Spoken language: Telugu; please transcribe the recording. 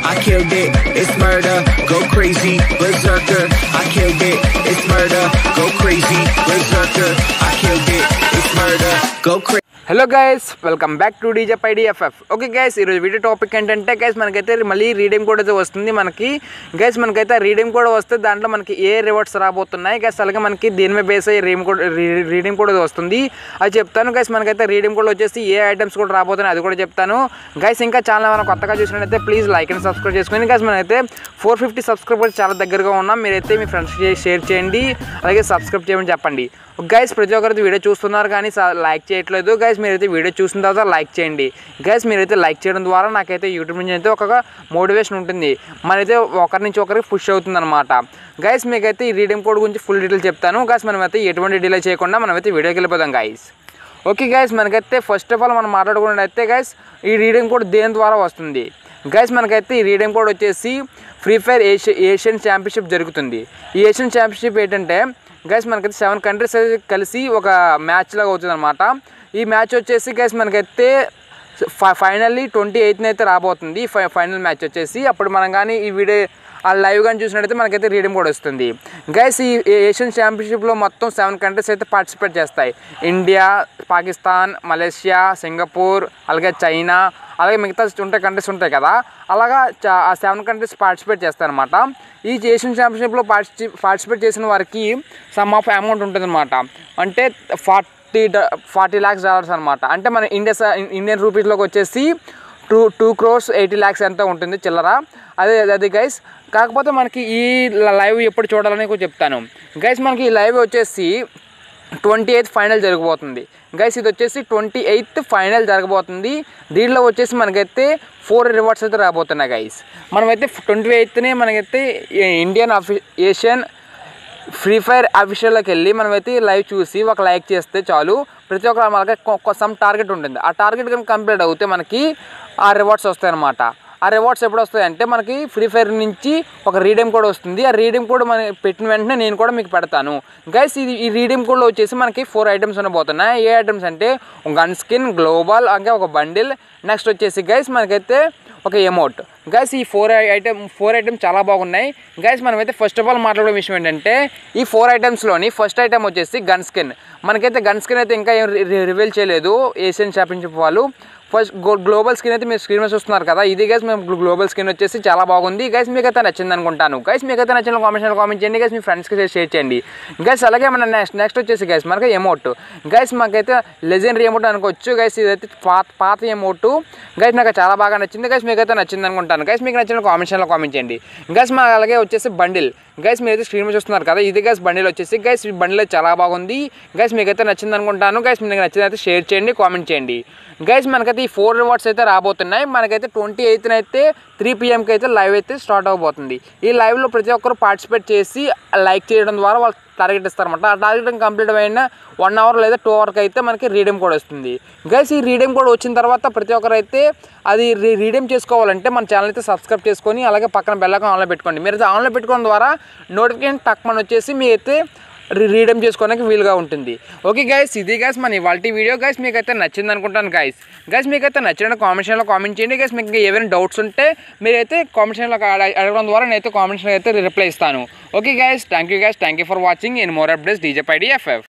I killed it, it's murder, go crazy, berserker. I killed it, it's murder, go crazy, berserker. I killed it, it's murder, go crazy. Hello guys welcome back to DJ IDFF okay guys ఈరోజు వీడియో టాపిక్ ఏంటంటే గైస్ మనకైతే మళ్ళీ రీడింగ్ కోడ్ అయితే వస్తుంది మనకి గైస్ మనకైతే రీడింగ్ కోడ్ వస్తే దాంట్లో మనకి ఏ రివార్డ్స్ రాబోతున్నాయి గైస్ అలాగే మనకి దీని మీద బేస్ అయ్యి రీడింగ్ కోడ్ రీడింగ్ కోడ్ వస్తుంది అది చెప్తాను గైస్ మనకైతే రీడింగ్ కోడ్ వచ్చేసి ఏ ఐటమ్స్ కూడా రాబోతున్నాయి అది కూడా చెప్తాను గైస్ ఇంకా ఛానల్ మనం కొత్తగా చూసినట్టయితే ప్లీజ్ లైక్ అండ్ సబ్స్క్రైబ్ చేసుకుని గైస్ మనమైతే ఫోర్ ఫిఫ్టీ సబ్స్క్రైబర్స్ చాలా దగ్గరగా ఉన్నాం మీరైతే మీ ఫ్రెండ్స్కి షేర్ చేయండి అలాగే సబ్స్క్రైబ్ చేయమని చెప్పండి గైస్ ప్రతి ఒక్కరైతే వీడియో చూస్తున్నారు కానీ లైక్ చేయట్లేదు గైస్ మీరైతే వీడియో చూసిన తర్వాత లైక్ చేయండి గైస్ మీరైతే లైక్ చేయడం ద్వారా నాకైతే యూట్యూబ్ నుంచి అయితే ఒక మోటివేషన్ ఉంటుంది మనైతే ఒకరి నుంచి ఒకరికి పుష్ అవుతుంది అనమాట గైస్ మీకైతే ఈ రీడింగ్ కోడ్ గురించి ఫుల్ డీటెయిల్ చెప్తాను గైస్ మనమైతే ఎటువంటి డిలే చేయకుండా మనమైతే వీడియోకి వెళ్ళిపోదాం గైస్ ఓకే గైస్ మనకైతే ఫస్ట్ ఆఫ్ ఆల్ మనం మాట్లాడుకున్నట్టయితే గైస్ ఈ రీడింగ్ కోడ్ దేని ద్వారా వస్తుంది గైస్ మనకైతే ఈ రీడింగ్ కోడ్ వచ్చేసి free fire Asia Asian championship జరుగుతుంది ఈ ఏషియన్ ఛాంపియన్షిప్ ఏంటంటే గైస్ మనకైతే సెవెన్ కంట్రీస్ అయితే కలిసి ఒక మ్యాచ్ లాగా అవుతుంది అనమాట ఈ మ్యాచ్ వచ్చేసి గైస్ మనకైతే ఫైనల్లీ ట్వంటీ ఎయిత్న అయితే రాబోతుంది ఫై ఫైనల్ మ్యాచ్ వచ్చేసి అప్పుడు మనం కానీ ఈ వీడియో ఆ లైవ్ కానీ చూసినట్టయితే మనకైతే రీడింగ్ కూడా వస్తుంది గైస్ ఈ ఏషియన్ ఛాంపియన్షిప్లో మొత్తం సెవెన్ కంట్రీస్ అయితే పార్టిసిపేట్ చేస్తాయి ఇండియా పాకిస్తాన్ మలేషియా సింగపూర్ అలాగే చైనా అలాగే మిగతా ఉంటాయి కంట్రీస్ ఉంటాయి కదా అలాగా చా- ఆ సెవెన్ కంట్రీస్ పార్టిసిపేట్ చేస్తాయి అనమాట ఈ ఏషియన్ ఛాంపియన్షిప్లో పార్టిసి పార్టిసిపేట్ చేసిన వారికి సమ్ ఆఫ్ అమౌంట్ ఉంటుంది అనమాట అంటే ఫార్టీ ఫార్టీ ల్యాక్స్ డాలర్స్ అనమాట అంటే మన ఇండియా స- ఇండియన్ రూపీస్లోకి వచ్చేసి two two crores eighty lakhs ఎంత ఉంటుంది చిల్లర అదే అది గైస్ కాకపోతే మనకి ఈ లైవ్ ఎప్పుడు చూడాలని కూడా చెప్తాను గైస్ మనకి ఈ లైవ్ వచ్చేసి ట్వంటీ ఎయిత్ ఫైనల్ జరగబోతుంది గైస్ ఇది వచ్చేసి ట్వంటీ ఎయిత్ ఫైనల్ జరగబోతుంది దీంట్లో వచ్చేసి మనకైతే ఫోర్ రివార్డ్స్ అయితే రాబోతున్నాయి గైస్ మనమైతే ట్వంటీ ఎయిత్నే మనకైతే ఇండియన్ అఫి ఏషియన్ ఫ్రీ ఫైర్ అఫీషియల్లోకి వెళ్ళి మనమైతే లైవ్ చూసి ఒక లైక్ చేస్తే చాలు ప్రతి ఒక్కరు మనకి సమ్ టార్గెట్ ఉంటుంది ఆ టార్గెట్ కనుక కంప్లీట్ అవుతే మనకి ఆ రివార్డ్స్ వస్తాయి అనమాట ఆ రివార్డ్స్ ఎప్పుడు వస్తాయంటే మనకి ఫ్రీ ఫైర్ నుంచి ఒక రీడీమ్ కోడ్ వస్తుంది ఆ రీడీమ్ కోడ్ మన పెట్టిన వెంటనే నేను కూడా మీకు పెడతాను గైస్ ఇది ఈ రీడీమ్ కోడ్లో వచ్చేసి మనకి ఫోర్ ఐటమ్స్ ఉండబోతున్నాయి ఏ ఐటమ్స్ అంటే గన్ స్కిన్ గ్లోబల్ అంటే ఒక బండిల్ నెక్స్ట్ వచ్చేసి గైస్ మనకైతే ఒక ఎమౌంట్ గైస్ ఈ ఫోర్ ఐటమ్ ఫోర్ ఐటమ్స్ చాలా బాగున్నాయి గైస్ మనమైతే ఫస్ట్ ఆఫ్ ఆల్ మాట్లాడే విషయం ఏంటంటే ఈ ఫోర్ ఐటమ్స్లోని ఫస్ట్ ఐటమ్ వచ్చేసి గన్ స్కిన్ మనకైతే గన్ స్కిన్ అయితే ఇంకా ఏం రివీల్ చేయలేదు ఏషియన్ ఛాంపియన్షిప్ వాళ్ళు ఫస్ట్ గ్లోబల్ స్కిన్ అయితే మీరు స్క్రీన్ మీద చూస్తున్నారు కదా ఇది గైస్ మేము గ్లోబల్ స్కిన్ వచ్చేసి చాలా బాగుంది గైస్ మీకు అయితే నచ్చింది అనుకుంటాను గైస్ మీకు అయితే నచ్చిన కామెంట్స్లో కామెంట్ చేయండి గైస్ మీ ఫ్రెండ్స్కి షేర్ చేయండి గైస్ అలాగే మన నెక్స్ట్ నెక్స్ట్ వచ్చేసి గైస్ మనకి ఎమౌట్ గైస్ మాకైతే లెజెండరీ ఎమౌట్ అనుకోవచ్చు గైస్ ఇదైతే పాత పాత ఎమౌట్ గైస్ నాకు చాలా బాగా నచ్చింది గైస్ మీకు అయితే నచ్చింది అనుకుంటాను గైస్ మీకు నచ్చిన కామెంట్స్లో కామెంట్ చేయండి గైస్ మా అలాగే వచ్చేసి బండిల్ గైస్ మీరైతే స్క్రీన్ మీద చూస్తున్నారు కదా ఇది గైస్ బండిల్ వచ్చేసి గైస్ ఈ బండిల్ అయితే చాలా బాగుంది గైస్ మీకు అయితే నచ్చింది అనుకుంటాను గైస్ మీకు నచ్చింది అయితే షేర్ చేయండి కామెంట్ చేయండి గైస్ మనకైతే ఈ ఫోర్ రివార్డ్స్ అయితే రాబోతున్నాయి మనకైతే ట్వంటీ ఎయిత్న అయితే త్రీ పిఎంకి అయితే లైవ్ అయితే స్టార్ట్ అవబోతుంది ఈ లైవ్లో ప్రతి ఒక్కరు పార్టిసిపేట్ చేసి లైక్ చేయడం ద్వారా వాళ్ళు టార్గెట్ ఇస్తారన్నమాట ఆ టార్గెట్ కంప్లీట్ అయిన వన్ అవర్ లేదా టూ అవర్కి అయితే మనకి రీడీమ్ కోడ్ వస్తుంది గైస్ ఈ రీడీమ్ కోడ్ వచ్చిన తర్వాత ప్రతి ఒక్కరు అయితే అది రీ రీడీమ్ చేసుకోవాలంటే మన ఛానల్ అయితే సబ్స్క్రైబ్ చేసుకొని అలాగే పక్కన బెల్లకం ఆన్లో పెట్టుకోండి మీరు అయితే ఆన్లో పెట్టుకోవడం ద్వారా నోటిఫికేషన్ టక్మని వచ్చేసి మీ అయితే రీడమ్ చేసుకోవడానికి వీలుగా ఉంటుంది ఓకే గైస్ ఇది గైస్ మన ఇవాళ వీడియో గైస్ మీకు అయితే నచ్చింది అనుకుంటాను గైస్ గైస్ మీకు అయితే నచ్చిన కామెంట్స్లో కామెంట్ చేయండి గైస్ మీకు ఇంకా ఏమైనా డౌట్స్ ఉంటే మీరైతే కామెంట్స్లో అడగడం ద్వారా నేనైతే కామెంట్స్లో అయితే రిప్లై ఇస్తాను okay guys thank you guys thank you for watching in more updates DJ Paidi FF